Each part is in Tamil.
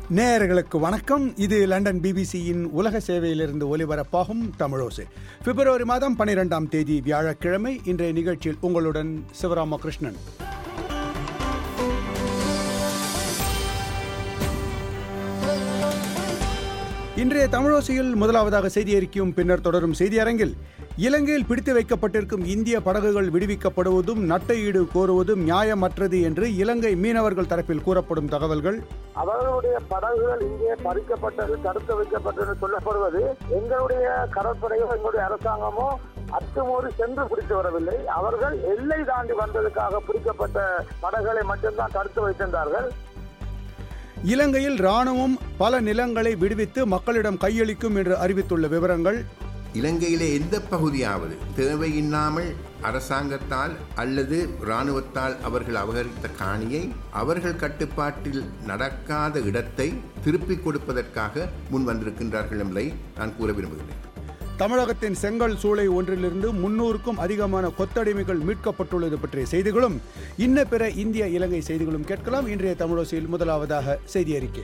நேயர்களுக்கு வணக்கம் இது லண்டன் பிபிசியின் உலக சேவையிலிருந்து ஒலிபரப்பாகும் தமிழோசை பிப்ரவரி மாதம் பனிரெண்டாம் தேதி வியாழக்கிழமை இன்றைய நிகழ்ச்சியில் உங்களுடன் சிவராமகிருஷ்ணன் இன்றைய தமிழோசையில் முதலாவதாக செய்தி அறிக்கையும் பின்னர் தொடரும் செய்தியரங்கில் இலங்கையில் பிடித்து வைக்கப்பட்டிருக்கும் இந்திய படகுகள் விடுவிக்கப்படுவதும் நட்ட ஈடு கோருவதும் நியாயமற்றது என்று இலங்கை மீனவர்கள் தரப்பில் கூறப்படும் தகவல்கள் அவர்களுடைய படகுகள் இங்கே பறிக்கப்பட்டது தடுத்து வைக்கப்பட்டது சொல்லப்படுவது எங்களுடைய கடற்படையோ எங்களுடைய அரசாங்கமோ அத்துமீறி சென்று பிடித்து வரவில்லை அவர்கள் எல்லை தாண்டி வந்ததுக்காக பிடிக்கப்பட்ட படகுகளை மட்டும்தான் தடுத்து வைத்திருந்தார்கள் இலங்கையில் ராணுவம் பல நிலங்களை விடுவித்து மக்களிடம் கையளிக்கும் என்று அறிவித்துள்ள விவரங்கள் இலங்கையிலே எந்த பகுதியாவது தேவையில்லாமல் அரசாங்கத்தால் அல்லது இராணுவத்தால் அவர்கள் அபகரித்த காணியை அவர்கள் கட்டுப்பாட்டில் நடக்காத இடத்தை திருப்பிக் கொடுப்பதற்காக முன் வந்திருக்கின்றார்கள் என்பதை நான் கூற விரும்புகிறேன் தமிழகத்தின் செங்கல் சூளை ஒன்றிலிருந்து முன்னூறுக்கும் அதிகமான கொத்தடிமைகள் மீட்கப்பட்டுள்ளது பற்றிய செய்திகளும் இன்ன பிற இந்திய இலங்கை செய்திகளும் கேட்கலாம் இன்றைய தமிழோசையில் முதலாவதாக செய்தி அறிக்கை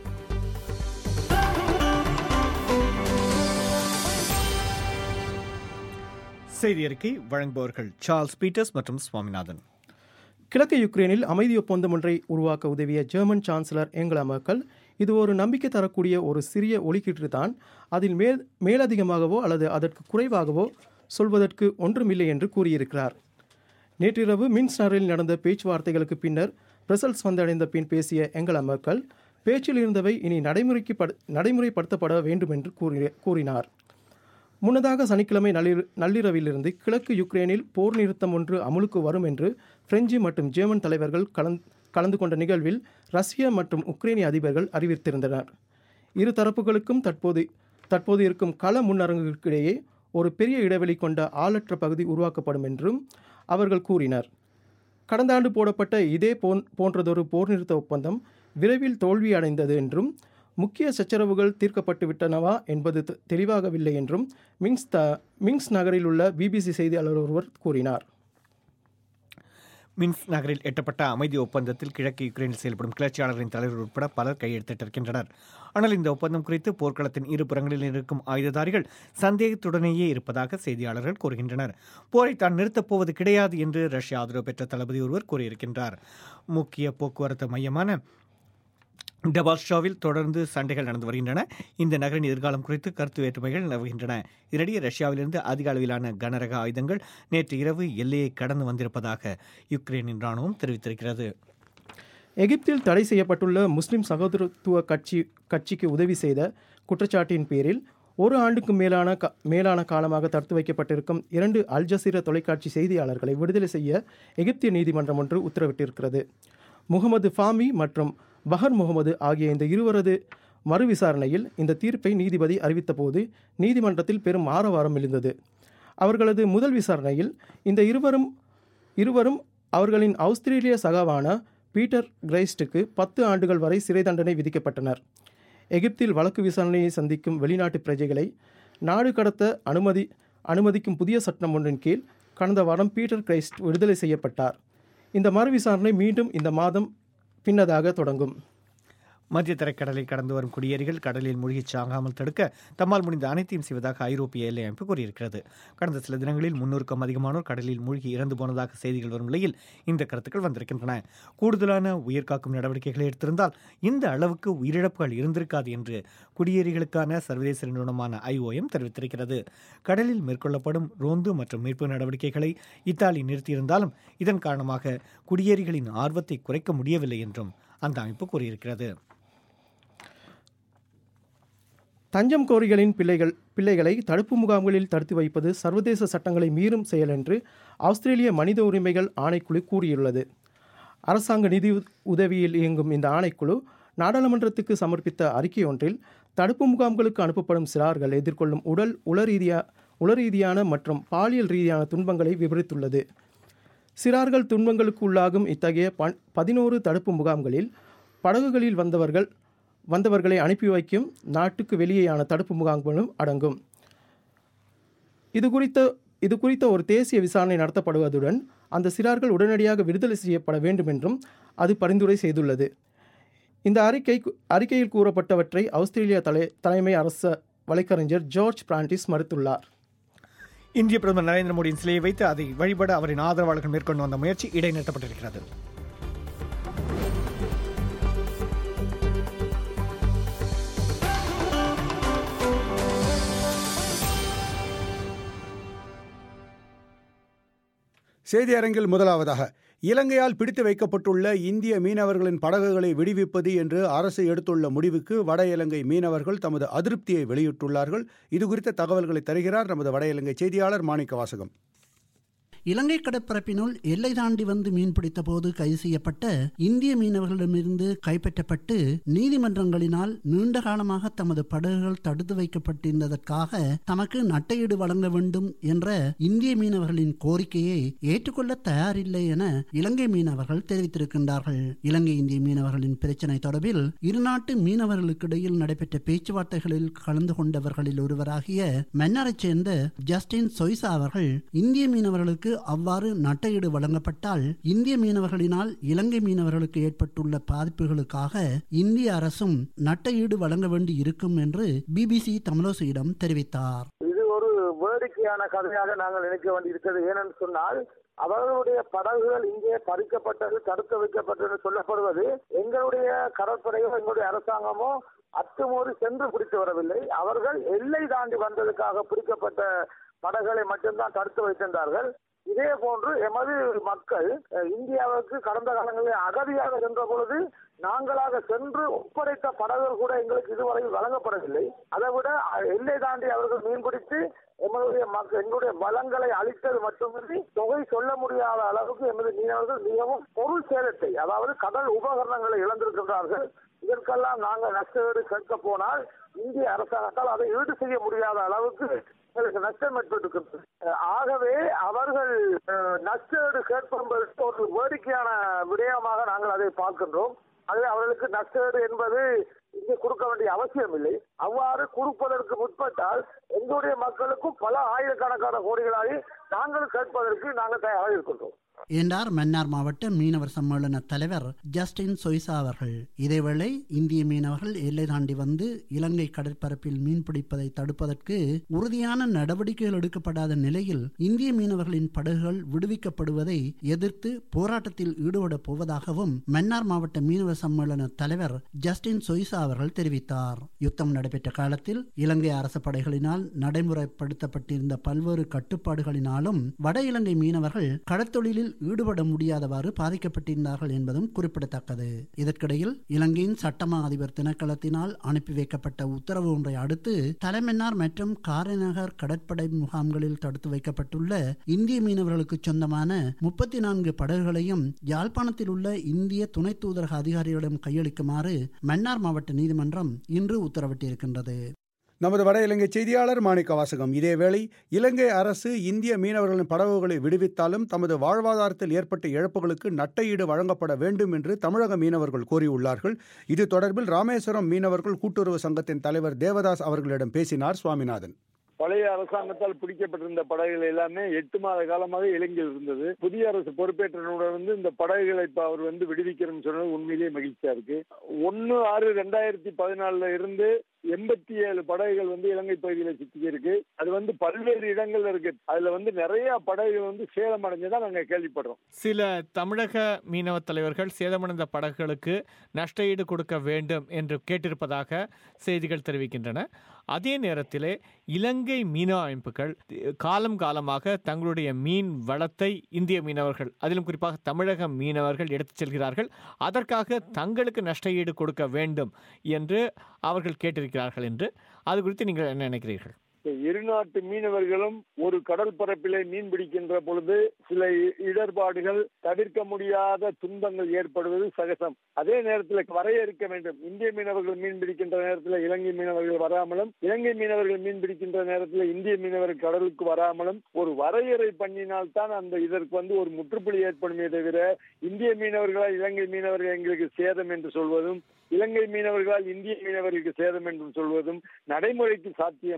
செய்தி அறிக்கை வழங்குபவர்கள் சார்ல்ஸ் பீட்டர்ஸ் மற்றும் சுவாமிநாதன் கிழக்கு யுக்ரைனில் அமைதி ஒப்பந்தம் ஒன்றை உருவாக்க உதவிய ஜெர்மன் சான்சலர் ஏங்கலா மேர்க்கல் இது ஒரு நம்பிக்கை தரக்கூடிய ஒரு சிறிய ஒலிக்கீற்று தான் அதில் மேல் மேலதிகமாகவோ அல்லது அதற்கு குறைவாகவோ சொல்வதற்கு ஒன்றுமில்லை என்று கூறியிருக்கிறார் நேற்றிரவு மின்ஸ்னரில் நடந்த பேச்சுவார்த்தைகளுக்கு பின்னர் பிரசல்ஸ் வந்தடைந்த பின் பேசிய ஏங்கலா மேர்க்கல் பேச்சில் இருந்தவை இனி நடைமுறைக்கு படு நடைமுறைப்படுத்தப்பட வேண்டும் என்று கூறி கூறினார் முன்னதாக சனிக்கிழமை நள்ளிர நள்ளிரவிலிருந்து கிழக்கு யுக்ரைனில் போர் நிறுத்தம் ஒன்று அமுலுக்கு வரும் என்று பிரெஞ்சு மற்றும் ஜெர்மன் தலைவர்கள் கலந் கலந்து கொண்ட நிகழ்வில் ரஷ்ய மற்றும் உக்ரைனிய அதிபர்கள் அறிவித்திருந்தனர் இரு தரப்புகளுக்கும் தற்போது தற்போது இருக்கும் கள முன்னரங்குகளுக்கிடையே ஒரு பெரிய இடைவெளி கொண்ட ஆளற்ற பகுதி உருவாக்கப்படும் என்றும் அவர்கள் கூறினர் கடந்த ஆண்டு போடப்பட்ட இதே போன் போன்றதொரு போர் நிறுத்த ஒப்பந்தம் விரைவில் தோல்வி அடைந்தது என்றும் முக்கிய சச்சரவுகள் தீர்க்கப்பட்டு விட்டனவா என்பது தெ- தெளிவாகவில்லை என்றும் மிங்ஸ் த மிங்ஸ் நகரில் உள்ள பிபிசி செய்தியாளர் ஒருவர் கூறினார் மின்ஸ் நகரில் எட்டப்பட்ட அமைதி ஒப்பந்தத்தில் கிழக்கு யுக்ரைனில் செயல்படும் கிளர்ச்சியாளர்களின் தலைவர் உட்பட பலர் கையெழுத்திட்டிருக்கின்றனர் ஆனால் இந்த ஒப்பந்தம் குறித்து போர்க்களத்தின் இரு புறங்களில் இருக்கும் ஆயுததாரிகள் சந்தேகத்துடனேயே இருப்பதாக செய்தியாளர்கள் கூறுகின்றனர் போரை தான் நிறுத்தப் போவது கிடையாது என்று ரஷ்யா ஆதரவு பெற்ற தளபதி ஒருவர் கூறியிருக்கின்றார் முக்கிய போக்குவரத்து மையமான டபால்ஷாவில் தொடர்ந்து சண்டைகள் நடந்து வருகின்றன இந்த நகரின் எதிர்காலம் குறித்து கருத்து வேற்றுமைகள் நிலவுகின்றன இதனிடையே ரஷ்யாவிலிருந்து அதிக அளவிலான கனரக ஆயுதங்கள் நேற்று இரவு எல்லையை கடந்து வந்திருப்பதாக யுக்ரைனின் ராணுவம் தெரிவித்திருக்கிறது எகிப்தில் தடை செய்யப்பட்டுள்ள முஸ்லிம் சகோதரத்துவ கட்சி கட்சிக்கு உதவி செய்த குற்றச்சாட்டின் பேரில் ஒரு ஆண்டுக்கு மேலான க மேலான காலமாக தடுத்து வைக்கப்பட்டிருக்கும் இரண்டு அல் ஜசீரா தொலைக்காட்சி செய்தியாளர்களை விடுதலை செய்ய எகிப்திய நீதிமன்றம் ஒன்று உத்தரவிட்டிருக்கிறது முகமது ஃபாமி மற்றும் பஹர் முகமது ஆகிய இந்த இருவரது மறு விசாரணையில் இந்த தீர்ப்பை நீதிபதி அறிவித்தபோது நீதிமன்றத்தில் பெரும் ஆரவாரம் எழுந்தது அவர்களது முதல் விசாரணையில் இந்த இருவரும் இருவரும் அவர்களின் ஆஸ்திரேலிய சகாவான பீட்டர் கிரைஸ்டுக்கு பத்து ஆண்டுகள் வரை சிறை தண்டனை விதிக்கப்பட்டனர் எகிப்தில் வழக்கு விசாரணையை சந்திக்கும் வெளிநாட்டு பிரஜைகளை நாடு கடத்த அனுமதி அனுமதிக்கும் புதிய சட்டம் ஒன்றின் கீழ் கடந்த வாரம் பீட்டர் கிரைஸ்ட் விடுதலை செய்யப்பட்டார் இந்த மறு விசாரணை மீண்டும் இந்த மாதம் பின்னதாக தொடங்கும் மத்திய தரைக்கடலை கடந்து வரும் குடியேறிகள் கடலில் மூழ்கிச் சாகாமல் தடுக்க தம்மால் முடிந்த அனைத்தையும் செய்வதாக ஐரோப்பிய எல்லை அமைப்பு கூறியிருக்கிறது கடந்த சில தினங்களில் முன்னூறுக்கும் அதிகமானோர் கடலில் மூழ்கி இறந்து போனதாக செய்திகள் வரும் நிலையில் இந்த கருத்துக்கள் வந்திருக்கின்றன கூடுதலான உயிர்காக்கும் நடவடிக்கைகளை எடுத்திருந்தால் இந்த அளவுக்கு உயிரிழப்புகள் இருந்திருக்காது என்று குடியேறிகளுக்கான சர்வதேச நிறுவனமான ஐஓஎம் தெரிவித்திருக்கிறது கடலில் மேற்கொள்ளப்படும் ரோந்து மற்றும் மீட்பு நடவடிக்கைகளை இத்தாலி நிறுத்தியிருந்தாலும் இதன் காரணமாக குடியேறிகளின் ஆர்வத்தை குறைக்க முடியவில்லை என்றும் அந்த அமைப்பு கூறியிருக்கிறது தஞ்சம் கோரிகளின் பிள்ளைகள் பிள்ளைகளை தடுப்பு முகாம்களில் தடுத்து வைப்பது சர்வதேச சட்டங்களை மீறும் செயல் என்று ஆஸ்திரேலிய மனித உரிமைகள் ஆணைக்குழு கூறியுள்ளது அரசாங்க நிதி உ- உதவியில் இயங்கும் இந்த ஆணைக்குழு நாடாளுமன்றத்துக்கு சமர்ப்பித்த அறிக்கை ஒன்றில் தடுப்பு முகாம்களுக்கு அனுப்பப்படும் சிறார்கள் எதிர்கொள்ளும் உடல் உளரீதியா உளரீதியான மற்றும் பாலியல் ரீதியான துன்பங்களை விவரித்துள்ளது சிறார்கள் துன்பங்களுக்கு உள்ளாகும் இத்தகைய பன் பதினோரு தடுப்பு முகாம்களில் படகுகளில் வந்தவர்கள் வந்தவர்களை அனுப்பி வைக்கும் நாட்டுக்கு வெளியேயான தடுப்பு முகாம்களும் அடங்கும் இது குறித்த இது குறித்த ஒரு தேசிய விசாரணை நடத்தப்படுவதுடன் அந்த சிறார்கள் உடனடியாக விடுதலை செய்யப்பட வேண்டும் என்றும் அது பரிந்துரை செய்துள்ளது இந்த அறிக்கை அறிக்கையில் கூறப்பட்டவற்றை ஆஸ்திரேலிய தலை தலைமை அரச வழக்கறிஞர் ஜார்ஜ் பிராண்டிஸ் மறுத்துள்ளார் இந்திய பிரதமர் நரேந்திர மோடியின் சிலையை வைத்து அதை வழிபட அவரின் ஆதரவாளர்கள் மேற்கொண்டு வந்த முயற்சி இடைநிறுத்தப்பட்டிருக்கிறது செய்தி அரங்கில் முதலாவதாக இலங்கையால் பிடித்து வைக்கப்பட்டுள்ள இந்திய மீனவர்களின் படகுகளை விடுவிப்பது என்று அரசு எடுத்துள்ள முடிவுக்கு வட இலங்கை மீனவர்கள் தமது அதிருப்தியை வெளியிட்டுள்ளார்கள் இது குறித்த தகவல்களை தருகிறார் நமது வட இலங்கை செய்தியாளர் மாணிக்க வாசகம் இலங்கை கடற்பரப்பினுள் எல்லை தாண்டி வந்து மீன்பிடித்த போது கைது செய்யப்பட்ட இந்திய மீனவர்களிடமிருந்து கைப்பற்றப்பட்டு நீதிமன்றங்களினால் நீண்ட காலமாக தமது படகுகள் தடுத்து வைக்கப்பட்டிருந்ததற்காக தமக்கு நட்டையீடு வழங்க வேண்டும் என்ற இந்திய மீனவர்களின் கோரிக்கையை ஏற்றுக்கொள்ள தயாரில்லை என இலங்கை மீனவர்கள் தெரிவித்திருக்கின்றார்கள் இலங்கை இந்திய மீனவர்களின் பிரச்சினை தொடர்பில் இருநாட்டு மீனவர்களுக்கிடையில் நடைபெற்ற பேச்சுவார்த்தைகளில் கலந்து கொண்டவர்களில் ஒருவராகிய மன்னரைச் சேர்ந்த ஜஸ்டின் சொய்சா அவர்கள் இந்திய மீனவர்களுக்கு அவ்வாறு நட்டையீடு வழங்கப்பட்டால் இந்திய மீனவர்களினால் இலங்கை மீனவர்களுக்கு ஏற்பட்டுள்ள பாதிப்புகளுக்காக இந்திய அரசும் நட்டையீடு வழங்க வேண்டி இருக்கும் என்று பிபிசி தமிழோசியிடம் தெரிவித்தார் இது ஒரு வேடிக்கையான கதையாக நாங்கள் நினைக்க வேண்டியிருக்கிறது ஏனென்று சொன்னால் அவர்களுடைய படகுகள் இங்கே பறிக்கப்பட்டது தடுத்து வைக்கப்பட்டது சொல்லப்படுவது எங்களுடைய கடற்படையோ எங்களுடைய அரசாங்கமோ அத்துமீறி சென்று பிடித்து வரவில்லை அவர்கள் எல்லை தாண்டி வந்ததுக்காக பிடிக்கப்பட்ட படகுகளை மட்டும்தான் தடுத்து வைத்திருந்தார்கள் இதே போன்று எமது மக்கள் அஹ், இந்தியாவுக்கு கடந்த காலங்களில் அகதியாக சென்ற பொழுது நாங்களாக சென்று ஒப்படைத்த படகுகள் கூட எங்களுக்கு இதுவரையில் வழங்கப்படவில்லை அதை விட அஹ், எல்லை தாண்டி அவர்கள் மீன்பிடித்து எங்களுடைய மக்கள் எங்களுடைய வளங்களை அளித்தது மட்டுமின்றி தொகை சொல்ல முடியாத அளவுக்கு எமது மீனவர்கள் மிகவும் பொருள் சேதத்தை அதாவது கடல் உபகரணங்களை இழந்திருக்கின்றார்கள் இதற்கெல்லாம் நாங்கள் நஷ்டஈடு கேட்க போனால் இந்திய அரசாங்கத்தால் அதை ஈடு செய்ய முடியாத அளவுக்கு எங்களுக்கு நஷ்டம் ஏற்பட்டிருக்கிறது அஹ் ஆகவே அவர்கள் அஹ், நஷ்டஈடு கேட்பது ஒரு வேடிக்கையான விடயமாக நாங்கள் அதை பார்க்கின்றோம் ஆகவே அவர்களுக்கு நஷ்டஈடு என்பது இங்கே கொடுக்க வேண்டிய அவசியம் இல்லை அவ்வாறு கொடுப்பதற்கு முற்பட்டால் எங்களுடைய மக்களுக்கும் பல ஆயிரக்கணக்கான கோடிகளாகி நாங்கள் கேட்பதற்கு நாங்கள் தயாராக இருக்கின்றோம் என்றார் மன்னார் மாவட்ட மீனவர் சம்மேளன தலைவர் ஜஸ்டின் சொய்சா அவர்கள் இதேவேளை இந்திய மீனவர்கள் எல்லை தாண்டி வந்து இலங்கை கடற்பரப்பில் மீன் பிடிப்பதை தடுப்பதற்கு உறுதியான நடவடிக்கைகள் எடுக்கப்படாத நிலையில் இந்திய மீனவர்களின் படகுகள் விடுவிக்கப்படுவதை எதிர்த்து போராட்டத்தில் ஈடுபடப் போவதாகவும் மன்னார் மாவட்ட மீனவர் சம்மேளன தலைவர் ஜஸ்டின் சொய்சா அவர்கள் தெரிவித்தார் யுத்தம் நடைபெற்ற காலத்தில் இலங்கை அரசு படைகளினால் நடைமுறைப்படுத்தப்பட்டிருந்த பல்வேறு கட்டுப்பாடுகளினாலும் வட இலங்கை மீனவர்கள் கடற்தொழிலில் ஈடுபட முடியாதவாறு பாதிக்கப்பட்டிருந்தார்கள் என்பதும் குறிப்பிடத்தக்கது இதற்கிடையில் இலங்கையின் சட்டமா அதிபர் திணைக்களத்தினால் அனுப்பி வைக்கப்பட்ட உத்தரவு ஒன்றை அடுத்து தலைமன்னார் மற்றும் காரைநகர் கடற்படை முகாம்களில் தடுத்து வைக்கப்பட்டுள்ள இந்திய மீனவர்களுக்கு சொந்தமான முப்பத்தி நான்கு படகுகளையும் யாழ்ப்பாணத்தில் உள்ள இந்திய துணை தூதரக அதிகாரிகளிடம் கையளிக்குமாறு மன்னார் மாவட்ட நீதிமன்றம் இன்று உத்தரவிட்டிருக்கின்றது நமது வட இலங்கை செய்தியாளர் மாணிக்க வாசகம் இதேவேளை இலங்கை அரசு இந்திய மீனவர்களின் படகுகளை விடுவித்தாலும் தமது வாழ்வாதாரத்தில் ஏற்பட்ட இழப்புகளுக்கு நட்டையீடு வழங்கப்பட வேண்டும் என்று தமிழக மீனவர்கள் கோரியுள்ளார்கள் இது தொடர்பில் ராமேஸ்வரம் மீனவர்கள் கூட்டுறவு சங்கத்தின் தலைவர் தேவதாஸ் அவர்களிடம் பேசினார் சுவாமிநாதன் பழைய அரசாங்கத்தால் பிடிக்கப்பட்டிருந்த படகுகள் எல்லாமே எட்டு மாத காலமாக இலங்கையில் இருந்தது புதிய அரசு பொறுப்பேற்றனுடன் வந்து இந்த படகுகளை இப்ப அவர் வந்து விடுவிக்கிறோம்னு சொன்னது உண்மையிலேயே மகிழ்ச்சியா இருக்கு ஒன்னு ஆறு ரெண்டாயிரத்தி பதினாலுல இருந்து எண்பத்தி ஏழு படகுகள் வந்து இலங்கை பகுதியில சிக்கி இருக்கு அது வந்து பல்வேறு இடங்கள்ல இருக்கு அதுல வந்து நிறைய படகுகள் வந்து சேதம் அடைஞ்சதா நாங்க கேள்விப்படுறோம் சில தமிழக மீனவ தலைவர்கள் சேதமடைந்த படகுகளுக்கு நஷ்டஈடு கொடுக்க வேண்டும் என்று கேட்டிருப்பதாக செய்திகள் தெரிவிக்கின்றன அதே நேரத்திலே இலங்கை மீனவ அமைப்புகள் காலம் காலமாக தங்களுடைய மீன் வளத்தை இந்திய மீனவர்கள் அதிலும் குறிப்பாக தமிழக மீனவர்கள் எடுத்துச் செல்கிறார்கள் அதற்காக தங்களுக்கு நஷ்டஈடு கொடுக்க வேண்டும் என்று அவர்கள் கேட்டிருக்கிறார்கள் என்று அது குறித்து நீங்கள் என்ன நினைக்கிறீர்கள் இரு நாட்டு மீனவர்களும் ஒரு கடல் பரப்பிலே மீன் பிடிக்கின்ற பொழுது சில இ- இடர்பாடுகள் தவிர்க்க முடியாத துன்பங்கள் ஏற்படுவது சகஜம் அதே நேரத்தில் வரையறுக்க வேண்டும் இந்திய மீனவர்கள் மீன் பிடிக்கின்ற நேரத்தில் இலங்கை மீனவர்கள் வராமலும் இலங்கை மீனவர்கள் மீன் பிடிக்கின்ற நேரத்தில் இந்திய மீனவர்கள் கடலுக்கு வராமலும் ஒரு வரையறை பண்ணினால்தான் அந்த இதற்கு வந்து ஒரு முற்றுப்புள்ளி ஏற்படுமே தவிர இந்திய மீனவர்களால் இலங்கை மீனவர்கள் எங்களுக்கு சேதம் என்று சொல்வதும் இலங்கை மீனவர்களால் இந்திய மீனவர்களுக்கு சேதம் என்று சொல்வதும் நடைமுறைக்கு சாத்தியமல்ல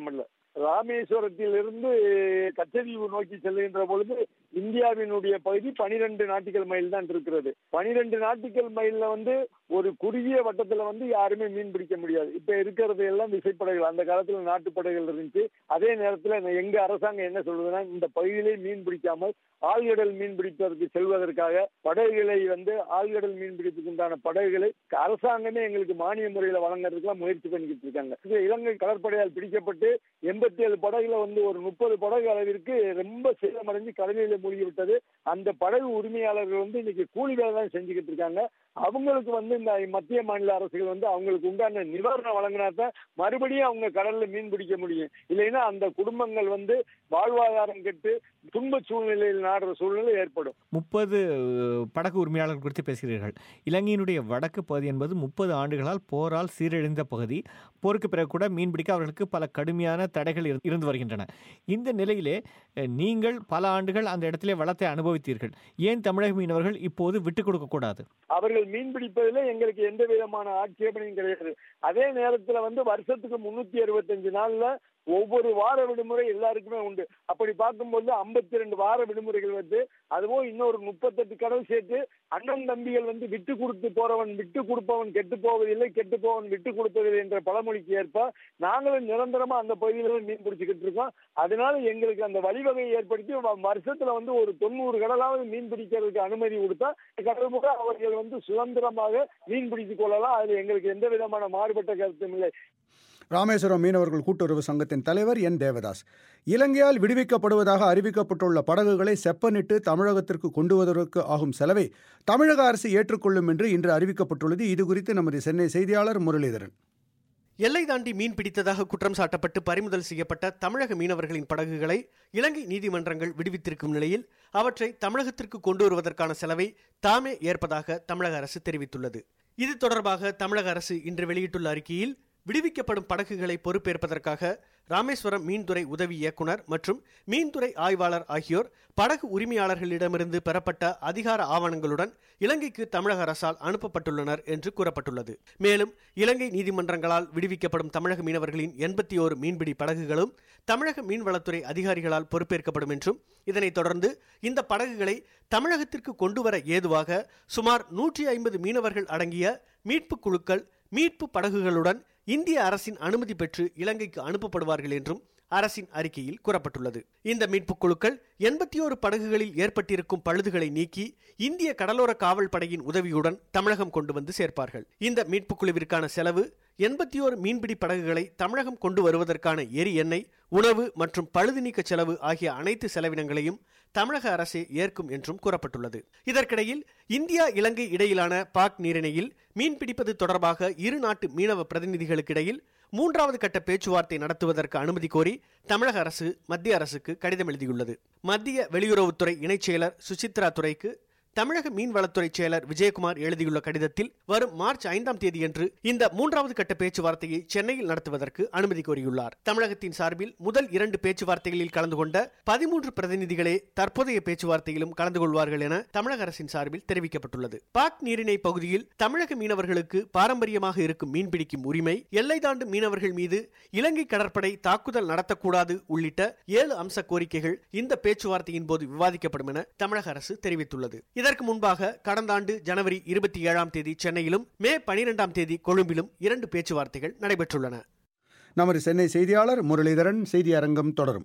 ராமேஸ்வரத்திலிருந்து கச்சதீவு நோக்கி செல்லுகின்ற பொழுது இந்தியாவினுடைய பகுதி பனிரெண்டு நாட்டிக்கல் மைல் தான் இருக்கிறது பனிரெண்டு நாட்டிக்கல் மைல்ல வந்து ஒரு குறுகிய வட்டத்துல வந்து யாருமே மீன் பிடிக்க முடியாது இப்ப இருக்கிறது எல்லாம் விசைப்படகுகள் அந்த காலத்துல நாட்டு படகுகள் இருந்துச்சு அதே நேரத்துல எங்க அரசாங்கம் என்ன சொல்றதுன்னா இந்த பகுதியிலே மீன் பிடிக்காமல் ஆழ்கடல் மீன் பிடிப்பதற்கு செல்வதற்காக படகுகளை வந்து ஆழ்கடல் மீன் பிடிப்புக்கு உண்டான படகுகளை அரசாங்கமே எங்களுக்கு மானிய முறையில வழங்குறதுக்குலாம் முயற்சி பண்ணிக்கிட்டு இருக்காங்க இது இலங்கை கடற்படையால் பிடிக்கப்பட்டு எண்பத்தி ஏழு படகுல வந்து ஒரு முப்பது படகு அளவிற்கு ரொம்ப சேதமடைஞ்சு கடலில மூழ்கி விட்டது அந்த படகு உரிமையாளர்கள் வந்து இன்னைக்கு கூலி வேலை தான் செஞ்சுக்கிட்டு இருக்காங்க அவங்களுக்கு வந்து இந்த மத்திய மாநில அரசுகள் வந்து அவங்களுக்கு உண்டான நிவாரணம் வழங்கினா தான் மறுபடியும் அவங்க கடல்ல மீன் பிடிக்க முடியும் இல்லைன்னா அந்த குடும்பங்கள் வந்து வாழ்வாதாரம் கெட்டு துன்ப சூழ்நிலையில் நாடுற சூழ்நிலை ஏற்படும் முப்பது படகு உரிமையாளர்கள் குறித்து பேசுகிறீர்கள் இலங்கையினுடைய வடக்கு பகுதி என்பது முப்பது ஆண்டுகளால் போரால் சீரழிந்த பகுதி போருக்கு பிறகு கூட மீன்பிடிக்க அவர்களுக்கு பல கடுமையான தடைகள் இரு- இருந்து வருகின்றன இந்த நிலையிலே அஹ், நீங்கள் பல ஆண்டுகள் அந்த இடத்திலே வளத்தை அனுபவித்தீர்கள் ஏன் தமிழக மீனவர்கள் இப்போது விட்டுக் கொடுக்க கூடாது அவர்கள் மீன் பிடிப்பதில் எங்களுக்கு எந்த விதமான ஆட்சேபனையும் கிடையாது அதே நேரத்துல வந்து வருஷத்துக்கு முன்னூத்தி அறுபத்தஞ்சு நாள்ல ஒவ்வொரு வார விடுமுறை எல்லாருக்குமே உண்டு அப்படி பார்க்கும்போது ஐம்பத்தி ரெண்டு வார விடுமுறைகள் வந்து அதுவும் இன்னொரு முப்பத்தெட்டு கடல் சேர்த்து அண்ணன் தம்பிகள் வந்து விட்டு கொடுத்து போறவன் விட்டு கொடுப்பவன் கெட்டு போவதில்லை கெட்டு போவன் விட்டு கொடுப்பதில்லை என்ற பழமொழிக்கு ஏற்ப நாங்களும் நிரந்தரமா அந்த பகுதியில மீன் பிடிச்சிக்கிட்டு இருக்கோம் அதனால எங்களுக்கு அந்த வழிவகையை ஏற்படுத்தி வ- வருஷத்துல வந்து ஒரு தொண்ணூறு கடலாவது மீன் பிடிக்கிறதுக்கு அனுமதி கொடுத்தா கடல் முறை அவர்கள் வந்து சுதந்திரமாக மீன் பிடித்துக் கொள்ளலாம் அதுல எங்களுக்கு எந்த விதமான மாறுபட்ட கருத்தும் இல்லை ராமேஸ்வரம் மீனவர்கள் கூட்டுறவு சங்கத்தின் தலைவர் என் தேவதாஸ் இலங்கையால் விடுவிக்கப்படுவதாக அறிவிக்கப்பட்டுள்ள படகுகளை செப்பனிட்டு தமிழகத்திற்கு கொண்டு வருவதற்கு ஆகும் செலவை தமிழக அரசு ஏற்றுக்கொள்ளும் என்று இன்று அறிவிக்கப்பட்டுள்ளது இது குறித்து நமது சென்னை செய்தியாளர் முரளிதரன் எல்லை தாண்டி மீன் பிடித்ததாக குற்றம் சாட்டப்பட்டு பறிமுதல் செய்யப்பட்ட தமிழக மீனவர்களின் படகுகளை இலங்கை நீதிமன்றங்கள் விடுவித்திருக்கும் நிலையில் அவற்றை தமிழகத்திற்கு கொண்டு வருவதற்கான செலவை தாமே ஏற்பதாக தமிழக அரசு தெரிவித்துள்ளது இது தொடர்பாக தமிழக அரசு இன்று வெளியிட்டுள்ள அறிக்கையில் விடுவிக்கப்படும் படகுகளை பொறுப்பேற்பதற்காக ராமேஸ்வரம் மீன்துறை உதவி இயக்குனர் மற்றும் மீன்துறை ஆய்வாளர் ஆகியோர் படகு உரிமையாளர்களிடமிருந்து பெறப்பட்ட அதிகார ஆவணங்களுடன் இலங்கைக்கு தமிழக அரசால் அனுப்பப்பட்டுள்ளனர் என்று கூறப்பட்டுள்ளது மேலும் இலங்கை நீதிமன்றங்களால் விடுவிக்கப்படும் தமிழக மீனவர்களின் எண்பத்தி ஓரு மீன்பிடி படகுகளும் தமிழக மீன்வளத்துறை அதிகாரிகளால் பொறுப்பேற்கப்படும் என்றும் இதனைத் தொடர்ந்து இந்த படகுகளை தமிழகத்திற்கு கொண்டுவர ஏதுவாக சுமார் நூற்றி ஐம்பது மீனவர்கள் அடங்கிய மீட்பு குழுக்கள் மீட்பு படகுகளுடன் இந்திய அரசின் அனுமதி பெற்று இலங்கைக்கு அனுப்பப்படுவார்கள் என்றும் அரசின் அறிக்கையில் கூறப்பட்டுள்ளது இந்த மீட்புக் குழுக்கள் எண்பத்தி ஓரு படகுகளில் ஏற்பட்டிருக்கும் பழுதுகளை நீக்கி இந்திய கடலோர காவல் படையின் உதவியுடன் தமிழகம் கொண்டு வந்து சேர்ப்பார்கள் இந்த மீட்புக் குழுவிற்கான செலவு எண்பத்தி ஓரு மீன்பிடி படகுகளை தமிழகம் கொண்டு வருவதற்கான எரி எண்ணெய் உணவு மற்றும் பழுது நீக்க செலவு ஆகிய அனைத்து செலவினங்களையும் தமிழக அரசே ஏற்கும் என்றும் கூறப்பட்டுள்ளது இதற்கிடையில் இந்தியா இலங்கை இடையிலான பாக் நீரிணையில் மீன்பிடிப்பது தொடர்பாக இரு நாட்டு மீனவ பிரதிநிதிகளுக்கிடையில் மூன்றாவது கட்ட பேச்சுவார்த்தை நடத்துவதற்கு அனுமதி கோரி தமிழக அரசு மத்திய அரசுக்கு கடிதம் எழுதியுள்ளது மத்திய வெளியுறவுத்துறை இணைச் செயலர் சுசித்ரா துரைக்கு தமிழக மீன்வளத்துறை செயலர் விஜயகுமார் எழுதியுள்ள கடிதத்தில் வரும் மார்ச் ஐந்தாம் தேதியன்று இந்த மூன்றாவது கட்ட பேச்சுவார்த்தையை சென்னையில் நடத்துவதற்கு அனுமதி கோரியுள்ளார் தமிழகத்தின் சார்பில் முதல் இரண்டு பேச்சுவார்த்தைகளில் கலந்து கொண்ட பதிமூன்று பிரதிநிதிகளே தற்போதைய பேச்சுவார்த்தையிலும் கலந்து கொள்வார்கள் என தமிழக அரசின் சார்பில் தெரிவிக்கப்பட்டுள்ளது பாக் நீரிணை பகுதியில் தமிழக மீனவர்களுக்கு பாரம்பரியமாக இருக்கும் மீன்பிடிக்கும் உரிமை எல்லை தாண்டு மீனவர்கள் மீது இலங்கை கடற்படை தாக்குதல் நடத்தக்கூடாது உள்ளிட்ட ஏழு அம்ச கோரிக்கைகள் இந்த பேச்சுவார்த்தையின் போது விவாதிக்கப்படும் என தமிழக அரசு தெரிவித்துள்ளது இதற்கு முன்பாக கடந்த ஆண்டு ஜனவரி இருபத்தி ஏழாம் தேதி சென்னையிலும் மே பனிரெண்டாம் தேதி கொழும்பிலும் இரண்டு பேச்சுவார்த்தைகள் நடைபெற்றுள்ளன நமது சென்னை செய்தியாளர் முரளிதரன் செய்தி அரங்கம் தொடரும்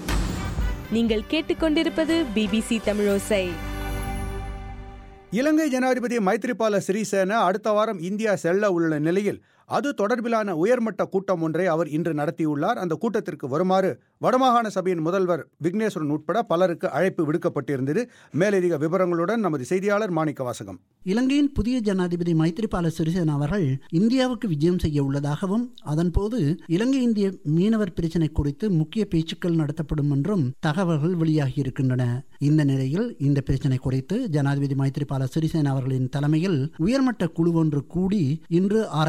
நீங்கள் கேட்டுக்கொண்டிருப்பது பிபிசி தமிழோசை இலங்கை ஜனாதிபதி மைத்ரிபால சிறிசேன அடுத்த வாரம் இந்தியா செல்ல உள்ள நிலையில் அது தொடர்பிலான உயர்மட்ட கூட்டம் ஒன்றை அவர் இன்று நடத்தியுள்ளார் அந்த கூட்டத்திற்கு வருமாறு வடமாகாண சபையின் முதல்வர் விக்னேஸ்வரன் உட்பட பலருக்கு அழைப்பு விடுக்கப்பட்டிருந்தது மேலதிக விவரங்களுடன் நமது செய்தியாளர் மாணிக்க வாசகம் இலங்கையின் புதிய ஜனாதிபதி மைத்ரிபால சிறிசேன அவர்கள் இந்தியாவுக்கு விஜயம் செய்ய உள்ளதாகவும் அதன்போது இலங்கை இந்திய மீனவர் பிரச்சினை குறித்து முக்கிய பேச்சுக்கள் நடத்தப்படும் என்றும் தகவல்கள் வெளியாகியிருக்கின்றன இந்த நிலையில் இந்த பிரச்சினை குறித்து ஜனாதிபதி மைத்ரிபால சிறிசேன அவர்களின் தலைமையில் உயர்மட்ட குழு ஒன்று கூடி இன்று ஆராய்ந்திருக்கின்றது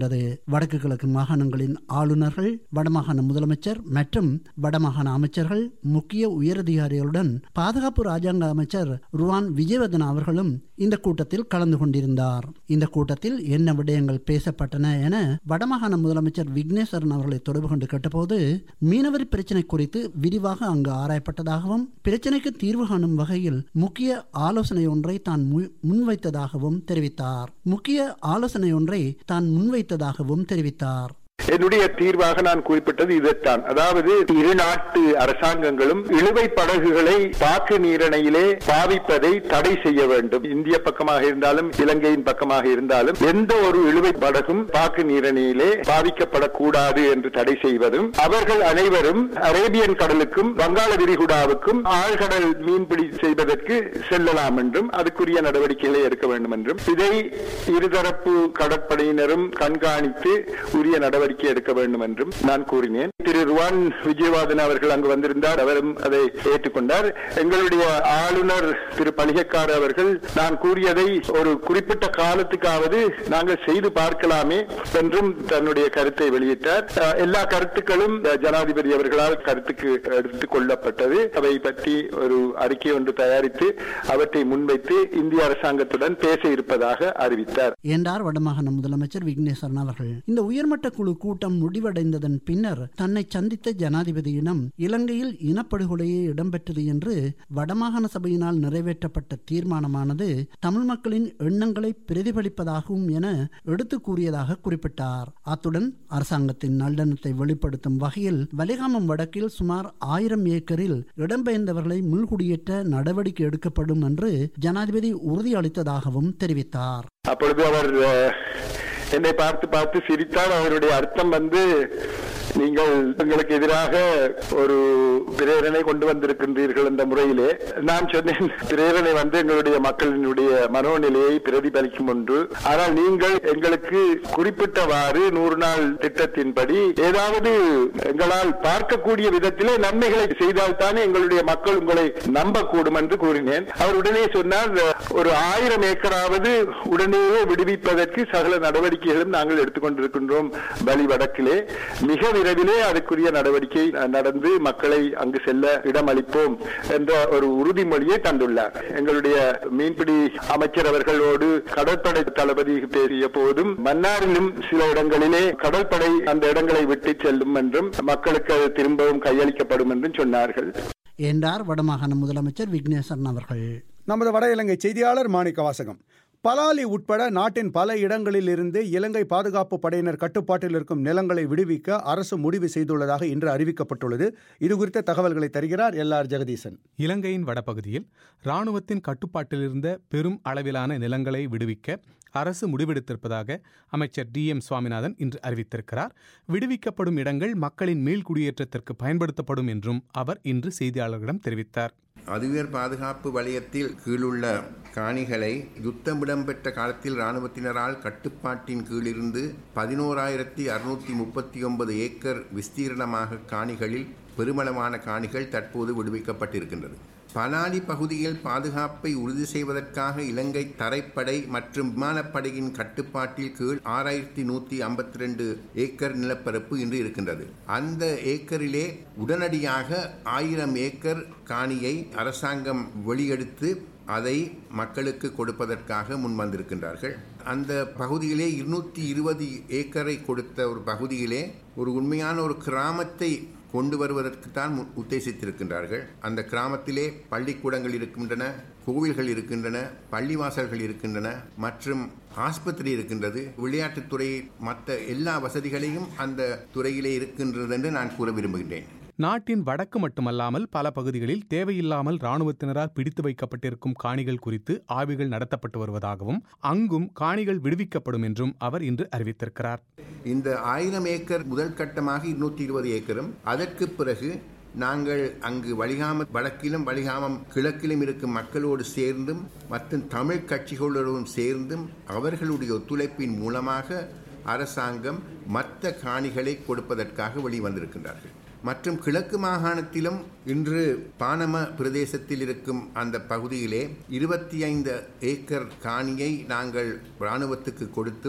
கொண்டது வடக்கு கிழக்கு மாகாணங்களின் ஆளுநர்கள் வடமாகாண முதலமைச்சர் மற்றும் வடமாகாண அமைச்சர்கள் முக்கிய உயரதிகாரிகளுடன் பாதுகாப்பு ராஜாங்க அமைச்சர் ருவான் விஜயவர்தன் அவர்களும் இந்த கூட்டத்தில் கலந்து கொண்டிருந்தார் இந்த கூட்டத்தில் என்ன விடயங்கள் பேசப்பட்டன என வடமாகாண முதலமைச்சர் விக்னேஸ்வரன் அவர்களை தொடர்பு கொண்டு கேட்டபோது மீனவர் பிரச்சினை குறித்து விரிவாக அங்கு ஆராயப்பட்டதாகவும் பிரச்சினைக்கு தீர்வு காணும் வகையில் முக்கிய ஆலோசனை ஒன்றை தான் மு- முன்வைத்ததாகவும் தெரிவித்தார் முக்கிய ஆலோசனை ஒன்றை தான் முன்வைத்ததாகவும் தெரிவித்தார் என்னுடைய தீர்வாக நான் குறிப்பிட்டது இதைத்தான் அதாவது இரு நாட்டு அரசாங்கங்களும் இழுவை படகுகளை பாக்கு நீரணையிலே பாவிப்பதை தடை செய்ய வேண்டும் இந்திய பக்கமாக இருந்தாலும் இலங்கையின் பக்கமாக இருந்தாலும் எந்த ஒரு இழுவை படகும் பாக்கு நீரணையிலே பாவிக்கப்படக்கூடாது என்று தடை செய்வதும் அவர்கள் அனைவரும் அரேபியன் கடலுக்கும் வங்காள விரிகுடாவுக்கும் ஆழ்கடல் மீன்பிடி செய்வதற்கு செல்லலாம் என்றும் அதுக்குரிய நடவடிக்கைகளை எடுக்க வேண்டும் என்றும் இதை இருதரப்பு கடற்படையினரும் கண்காணித்து உரிய நடவடிக்கை எடுக்க வேண்டும் என்றும் நான் கூறினேன் திரு ருவான் விஜயவாதன் அவர்கள் அங்கு வந்திருந்தார் அவரும் அதை ஏற்றுக்கொண்டார் எங்களுடைய ஆளுநர் திரு பலிகக்கார் அவர்கள் நான் கூறியதை ஒரு குறிப்பிட்ட காலத்துக்காவது நாங்கள் செய்து பார்க்கலாமே என்றும் தன்னுடைய கருத்தை வெளியிட்டார் அஹ், எல்லா கருத்துக்களும் அஹ், ஜனாதிபதி அவர்களால் கருத்துக்கு எடுத்துக் கொள்ளப்பட்டது அவை பற்றி ஒரு அறிக்கை ஒன்று தயாரித்து அவற்றை முன்வைத்து இந்திய அரசாங்கத்துடன் பேச இருப்பதாக அறிவித்தார் என்றார் வடமாகாண முதலமைச்சர் விக்னேஸ்வரன் அவர்கள் இந்த உயர்மட்ட குழு கூட்டம் முடிவடைந்ததன் பின்னர் தன்னை சந்தித்த ஜனாதிபதியிடம் இலங்கையில் இனப்படுகொலையே இடம்பெற்றது என்று வடமாகாண சபையினால் நிறைவேற்றப்பட்ட தீர்மானமானது தமிழ் மக்களின் எண்ணங்களை பிரதிபலிப்பதாகும் என எடுத்து கூறியதாக குறிப்பிட்டார் அத்துடன் அரசாங்கத்தின் நல்லெண்ணத்தை வெளிப்படுத்தும் வகையில் வலிகாமம் வடக்கில் சுமார் ஆயிரம் ஏக்கரில் இடம்பெயர்ந்தவர்களை முள்குடியேற்ற நடவடிக்கை எடுக்கப்படும் என்று ஜனாதிபதி உறுதியளித்ததாகவும் தெரிவித்தார் அப்பொழுது அவர் அஹ், என்னை பார்த்து பார்த்து சிரித்தார் அவருடைய அர்த்தம் வந்து நீங்கள் எங்களுக்கு எதிராக ஒரு பிரேரணை கொண்டு வந்திருக்கின்றீர்கள் என்ற முறையிலே நான் சொன்னேன் பிரேரணை வந்து எங்களுடைய மக்களினுடைய மனோநிலையை பிரதிபலிக்கும் ஒன்று ஆனால் நீங்கள் எங்களுக்கு குறிப்பிட்டவாறு நூறு நாள் திட்டத்தின்படி ஏதாவது எங்களால் பார்க்கக்கூடிய விதத்திலே நன்மைகளை செய்தால்தானே எங்களுடைய மக்கள் உங்களை நம்பக்கூடும் என்று கூறினேன் அவர் உடனே சொன்னார் ஒரு ஆயிரம் ஏக்கராவது உடனேயே விடுவிப்பதற்கு சகல நடவடிக்கைகளும் நாங்கள் எடுத்துக்கொண்டிருக்கின்றோம் பலி வடக்கிலே மிக விரைவிலே அதுக்குரிய நடவடிக்கை நடந்து மக்களை அங்கு செல்ல இடமளிப்போம் என்ற ஒரு உறுதிமொழியை தந்துள்ளார் எங்களுடைய மீன்பிடி அமைச்சர் அவர்களோடு கடற்படை தளபதி பேசிய போதும் மன்னாரிலும் சில இடங்களிலே கடற்படை அந்த இடங்களை விட்டு செல்லும் என்றும் மக்களுக்கு அது திரும்பவும் கையளிக்கப்படும் என்றும் சொன்னார்கள் என்றார் வடமாகாண முதலமைச்சர் விக்னேஸ்வரன் அவர்கள் நமது வட இலங்கை செய்தியாளர் மாணிக்க வாசகம் பலாலி உட்பட நாட்டின் பல இடங்களில் இருந்து இலங்கை பாதுகாப்பு படையினர் கட்டுப்பாட்டில் இருக்கும் நிலங்களை விடுவிக்க அரசு முடிவு செய்துள்ளதாக இன்று அறிவிக்கப்பட்டுள்ளது இது குறித்த தகவல்களை தருகிறார் எல் ஆர் ஜெகதீசன் இலங்கையின் வடபகுதியில் இராணுவத்தின் கட்டுப்பாட்டிலிருந்த பெரும் அளவிலான நிலங்களை விடுவிக்க அரசு முடிவெடுத்திருப்பதாக அமைச்சர் டி எம் சுவாமிநாதன் இன்று அறிவித்திருக்கிறார் விடுவிக்கப்படும் இடங்கள் மக்களின் மீள்குடியேற்றத்திற்கு பயன்படுத்தப்படும் என்றும் அவர் இன்று செய்தியாளர்களிடம் தெரிவித்தார் அதுவேர் பாதுகாப்பு வலயத்தில் கீழுள்ள காணிகளை யுத்தம் இடம்பெற்ற காலத்தில் இராணுவத்தினரால் கட்டுப்பாட்டின் கீழிருந்து பதினோராயிரத்தி அறுநூற்றி முப்பத்தி ஒன்பது ஏக்கர் விஸ்தீரணமாக காணிகளில் பெருமளவான காணிகள் தற்போது விடுவிக்கப்பட்டிருக்கின்றது பலாலி பகுதியில் பாதுகாப்பை உறுதி செய்வதற்காக இலங்கை தரைப்படை மற்றும் விமானப்படையின் கட்டுப்பாட்டில் கீழ் ஆறாயிரத்தி நூற்றி ஐம்பத்தி ரெண்டு ஏக்கர் நிலப்பரப்பு இன்று இருக்கின்றது அந்த ஏக்கரிலே உடனடியாக ஆயிரம் ஏக்கர் காணியை அரசாங்கம் வெளியெடுத்து அதை மக்களுக்கு கொடுப்பதற்காக முன் வந்திருக்கின்றார்கள் அந்த பகுதியிலே இருநூற்றி இருபது ஏக்கரை கொடுத்த ஒரு பகுதியிலே ஒரு உண்மையான ஒரு கிராமத்தை கொண்டு வருவதற்கு தான் மு- உத்தேசித்திருக்கின்றார்கள் அந்த கிராமத்திலே பள்ளிக்கூடங்கள் இருக்கின்றன கோவில்கள் இருக்கின்றன பள்ளிவாசல்கள் இருக்கின்றன மற்றும் ஆஸ்பத்திரி இருக்கின்றது விளையாட்டுத்துறை மற்ற எல்லா வசதிகளையும் அந்த துறையிலே இருக்கின்றது என்று நான் கூற விரும்புகின்றேன் நாட்டின் வடக்கு மட்டுமல்லாமல் பல பகுதிகளில் தேவையில்லாமல் இராணுவத்தினரால் பிடித்து வைக்கப்பட்டிருக்கும் காணிகள் குறித்து ஆய்வுகள் நடத்தப்பட்டு வருவதாகவும் அங்கும் காணிகள் விடுவிக்கப்படும் என்றும் அவர் இன்று அறிவித்திருக்கிறார் இந்த ஆயிரம் ஏக்கர் முதல் கட்டமாக இருநூற்றி இருபது ஏக்கரும் அதற்கு பிறகு நாங்கள் அங்கு வலிகாம வடக்கிலும் வலிகாமம் கிழக்கிலும் இருக்கும் மக்களோடு சேர்ந்தும் மற்றும் தமிழ் கட்சிகளோடும் சேர்ந்தும் அவர்களுடைய ஒத்துழைப்பின் மூலமாக அரசாங்கம் மற்ற காணிகளை கொடுப்பதற்காக வெளிவந்திருக்கின்றார்கள் மற்றும் கிழக்கு மாகாணத்திலும் இன்று பானம பிரதேசத்தில் இருக்கும் அந்த பகுதியிலே இருபத்தி ஐந்து ஏக்கர் காணியை நாங்கள் இராணுவத்துக்கு கொடுத்தும்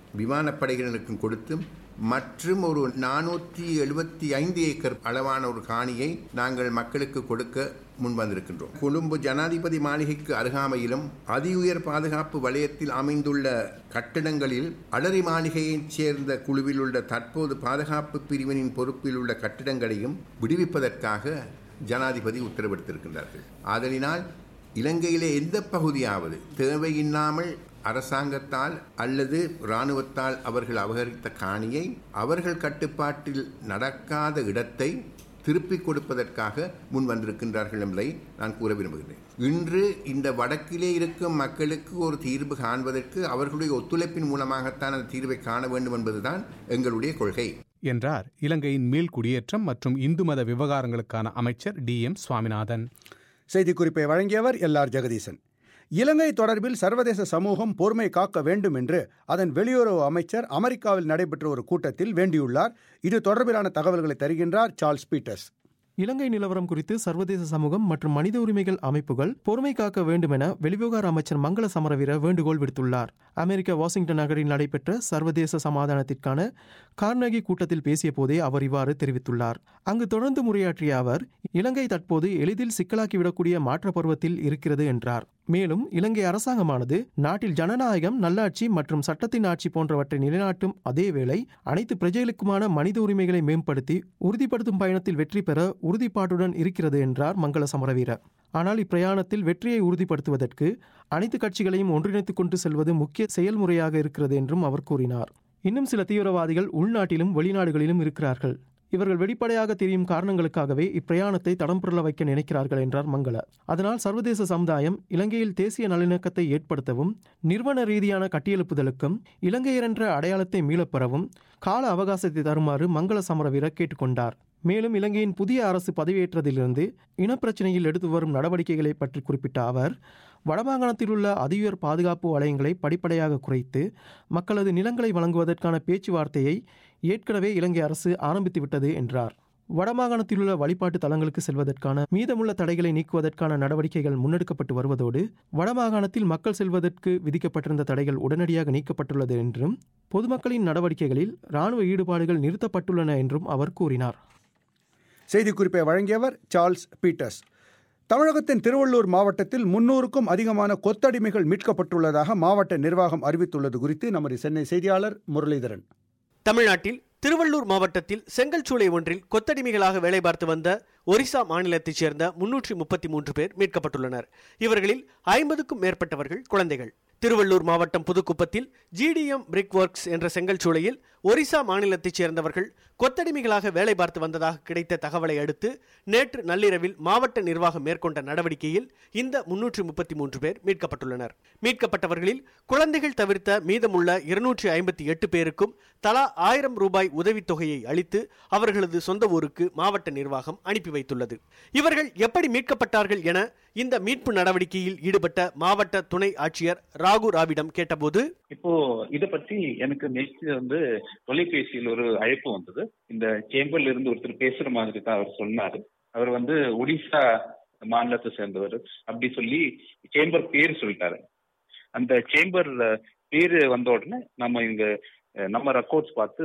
விமானப்படையினருக்கும் கொடுத்து மற்றும் ஒரு நானூற்றி எழுபத்தி ஐந்து ஏக்கர் அளவான ஒரு காணியை நாங்கள் மக்களுக்கு கொடுக்க முன்வந்திருக்கின்றோம் கொழும்பு ஜனாதிபதி மாளிகைக்கு அருகாமையிலும் அதிஉயர் பாதுகாப்பு வலயத்தில் அமைந்துள்ள கட்டிடங்களில் அலரி மாளிகையைச் சேர்ந்த குழுவில் உள்ள தற்போது பாதுகாப்பு பிரிவினின் பொறுப்பில் உள்ள கட்டிடங்களையும் விடுவிப்பதற்காக ஜனாதிபதி உத்தரவிட்டிருக்கின்றார்கள் ஆதலினால் இலங்கையிலே எந்த பகுதியாவது தேவையில்லாமல் அரசாங்கத்தால் அல்லது இராணுவத்தால் அவர்கள் அபகரித்த காணியை அவர்கள் கட்டுப்பாட்டில் நடக்காத இடத்தை திருப்பிக் கொடுப்பதற்காக முன் வந்திருக்கின்றார்கள் என்பதை நான் கூற விரும்புகிறேன் இன்று இந்த வடக்கிலே இருக்கும் மக்களுக்கு ஒரு தீர்வு காண்பதற்கு அவர்களுடைய ஒத்துழைப்பின் மூலமாகத்தான் அந்த தீர்வை காண வேண்டும் என்பதுதான் எங்களுடைய கொள்கை என்றார் இலங்கையின் மீள் குடியேற்றம் மற்றும் இந்து மத விவகாரங்களுக்கான அமைச்சர் டி எம் சுவாமிநாதன் செய்திக்குறிப்பை வழங்கியவர் எல் ஆர் ஜெகதீசன் இலங்கை தொடர்பில் சர்வதேச சமூகம் பொறுமை காக்க வேண்டும் என்று அதன் வெளியுறவு அமைச்சர் அமெரிக்காவில் நடைபெற்ற ஒரு கூட்டத்தில் வேண்டியுள்ளார் இது தொடர்பிலான தகவல்களை தருகின்றார் சார்ல்ஸ் பீட்டர்ஸ் இலங்கை நிலவரம் குறித்து சர்வதேச சமூகம் மற்றும் மனித உரிமைகள் அமைப்புகள் பொறுமை காக்க வேண்டும் என வெளிவிவகார அமைச்சர் மங்கள சமரவீர வேண்டுகோள் விடுத்துள்ளார் அமெரிக்க வாஷிங்டன் நகரில் நடைபெற்ற சர்வதேச சமாதானத்திற்கான கார்னகி கூட்டத்தில் பேசிய போதே அவர் இவ்வாறு தெரிவித்துள்ளார் அங்கு தொடர்ந்து முறையாற்றிய அவர் இலங்கை தற்போது எளிதில் சிக்கலாக்கிவிடக்கூடிய மாற்ற பருவத்தில் இருக்கிறது என்றார் மேலும் இலங்கை அரசாங்கமானது நாட்டில் ஜனநாயகம் நல்லாட்சி மற்றும் சட்டத்தின் ஆட்சி போன்றவற்றை நிலைநாட்டும் அதேவேளை அனைத்து பிரஜைகளுக்குமான மனித உரிமைகளை மேம்படுத்தி உறுதிப்படுத்தும் பயணத்தில் வெற்றி பெற உறுதிப்பாட்டுடன் இருக்கிறது என்றார் மங்கள சமரவீர ஆனால் இப்பிரயாணத்தில் வெற்றியை உறுதிப்படுத்துவதற்கு அனைத்து கட்சிகளையும் ஒன்றிணைத்துக் கொண்டு செல்வது முக்கிய செயல்முறையாக இருக்கிறது என்றும் அவர் கூறினார் இன்னும் சில தீவிரவாதிகள் உள்நாட்டிலும் வெளிநாடுகளிலும் இருக்கிறார்கள் இவர்கள் வெளிப்படையாக தெரியும் காரணங்களுக்காகவே இப்பிரயாணத்தை தடம் புரள வைக்க நினைக்கிறார்கள் என்றார் மங்கள அதனால் சர்வதேச சமுதாயம் இலங்கையில் தேசிய நல்லிணக்கத்தை ஏற்படுத்தவும் நிறுவன ரீதியான கட்டியெழுப்புதலுக்கும் இலங்கையர் என்ற அடையாளத்தை மீளப்பெறவும் கால அவகாசத்தை தருமாறு மங்கள சமரவீர கேட்டுக்கொண்டார் மேலும் இலங்கையின் புதிய அரசு பதவியேற்றதிலிருந்து இனப்பிரச்சனையில் எடுத்து வரும் நடவடிக்கைகளை பற்றி குறிப்பிட்ட அவர் வடமாகாணத்தில் உள்ள அதியுயர் பாதுகாப்பு வலயங்களை படிப்படியாக குறைத்து மக்களது நிலங்களை வழங்குவதற்கான பேச்சுவார்த்தையை ஏற்கனவே இலங்கை அரசு ஆரம்பித்துவிட்டது என்றார் வடமாகாணத்தில் உள்ள வழிபாட்டு தலங்களுக்கு செல்வதற்கான மீதமுள்ள தடைகளை நீக்குவதற்கான நடவடிக்கைகள் முன்னெடுக்கப்பட்டு வருவதோடு வடமாகாணத்தில் மக்கள் செல்வதற்கு விதிக்கப்பட்டிருந்த தடைகள் உடனடியாக நீக்கப்பட்டுள்ளது என்றும் பொதுமக்களின் நடவடிக்கைகளில் இராணுவ ஈடுபாடுகள் நிறுத்தப்பட்டுள்ளன என்றும் அவர் கூறினார் செய்திக்குறிப்பை வழங்கியவர் சார்ல்ஸ் பீட்டர்ஸ் தமிழகத்தின் திருவள்ளூர் மாவட்டத்தில் முன்னூறுக்கும் அதிகமான கொத்தடிமைகள் மீட்கப்பட்டுள்ளதாக மாவட்ட நிர்வாகம் அறிவித்துள்ளது குறித்து நமது சென்னை செய்தியாளர் முரளிதரன் தமிழ்நாட்டில் திருவள்ளூர் மாவட்டத்தில் செங்கல்சூளை ஒன்றில் கொத்தடிமைகளாக வேலை பார்த்து வந்த ஒரிசா மாநிலத்தைச் சேர்ந்த முன்னூற்றி முப்பத்தி மூன்று பேர் மீட்கப்பட்டுள்ளனர் இவர்களில் ஐம்பதுக்கும் மேற்பட்டவர்கள் குழந்தைகள் திருவள்ளூர் மாவட்டம் புதுக்குப்பத்தில் ஜிடிஎம் பிரிக் ஒர்க்ஸ் என்ற செங்கல் சூளையில் ஒரிசா மாநிலத்தைச் சேர்ந்தவர்கள் கொத்தடிமைகளாக வேலை பார்த்து வந்ததாக கிடைத்த தகவலை அடுத்து நேற்று நள்ளிரவில் மாவட்ட நிர்வாகம் மேற்கொண்ட நடவடிக்கையில் இந்த முன்னூற்றி முப்பத்தி மூன்று பேர் மீட்கப்பட்டுள்ளனர் மீட்கப்பட்டவர்களில் குழந்தைகள் தவிர்த்த மீதமுள்ள இருநூற்றி ஐம்பத்தி எட்டு பேருக்கும் தலா ஆயிரம் ரூபாய் உதவித்தொகையை அளித்து அவர்களது சொந்த ஊருக்கு மாவட்ட நிர்வாகம் அனுப்பி வைத்துள்ளது இவர்கள் எப்படி மீட்கப்பட்டார்கள் என இந்த மீட்பு நடவடிக்கையில் ஈடுபட்ட மாவட்ட துணை ஆட்சியர் ராகு ராவிடம் கேட்டபோது இப்போ இத பத்தி எனக்கு நேற்று வந்து தொலைபேசியில் ஒரு அழைப்பு வந்தது இந்த சேம்பர்ல இருந்து ஒருத்தர் பேசுற மாதிரி தான் அவர் சொன்னாரு அவர் வந்து ஒடிசா மாநிலத்தை சேர்ந்தவர் அப்படி சொல்லி சேம்பர் பேர் சொல்லிட்டாரு அந்த சேம்பர் பேரு வந்த உடனே நம்ம இங்க நம்ம ரெக்கார்ட்ஸ் பார்த்து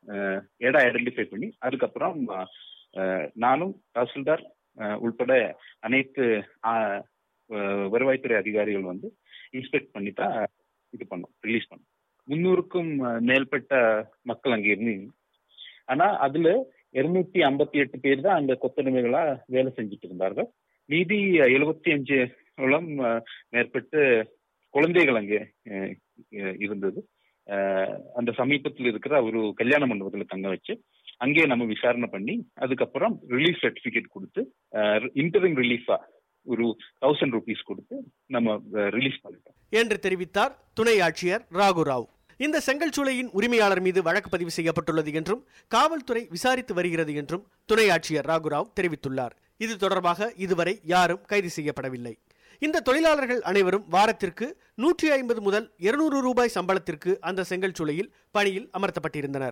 இடம் ஐடென்டிஃபை பண்ணி அதுக்கப்புறம் நானும் தாசில்தார் உள்பட அனைத்து வருவாய்த்துறை அதிகாரிகள் வந்து இன்ஸ்பெக்ட் பண்ணி தான் இது பண்ணோம் ரிலீஸ் பண்ணோம் முன்னூறுக்கும் மேற்பட்ட மக்கள் அங்கே இருந்தீங்க ஆனா அதுல இருநூத்தி ஐம்பத்தி எட்டு பேர் தான் அந்த கொத்தடிமைகளா வேலை செஞ்சுட்டு இருந்தார்கள் மீதி எழுபத்தி அஞ்சு மேற்பட்டு குழந்தைகள் அங்கே இருந்தது அந்த சமீபத்தில் இருக்கிற ஒரு கல்யாண மண்டபத்தில் தங்க வச்சு அங்கேயே நம்ம விசாரணை பண்ணி அதுக்கப்புறம் ரிலீஃப் சர்டிபிகேட் கொடுத்து இன்டரிம் ரிலீஃபா ஒரு தௌசண்ட் ருபீஸ் கொடுத்து நம்ம ரிலீஸ் பண்ணிட்டோம் என்று தெரிவித்தார் துணை ஆட்சியர் ராகு ராவ் இந்த செங்கல் சூளையின் உரிமையாளர் மீது வழக்கு பதிவு செய்யப்பட்டுள்ளது என்றும் காவல்துறை விசாரித்து வருகிறது என்றும் துணை ஆட்சியர் ராகுராவ் தெரிவித்துள்ளார் இது தொடர்பாக இதுவரை யாரும் கைது செய்யப்படவில்லை இந்த தொழிலாளர்கள் அனைவரும் வாரத்திற்கு நூற்றி ஐம்பது முதல் இருநூறு ரூபாய் சம்பளத்திற்கு அந்த செங்கல் சூளையில் பணியில் அமர்த்தப்பட்டிருந்தனர்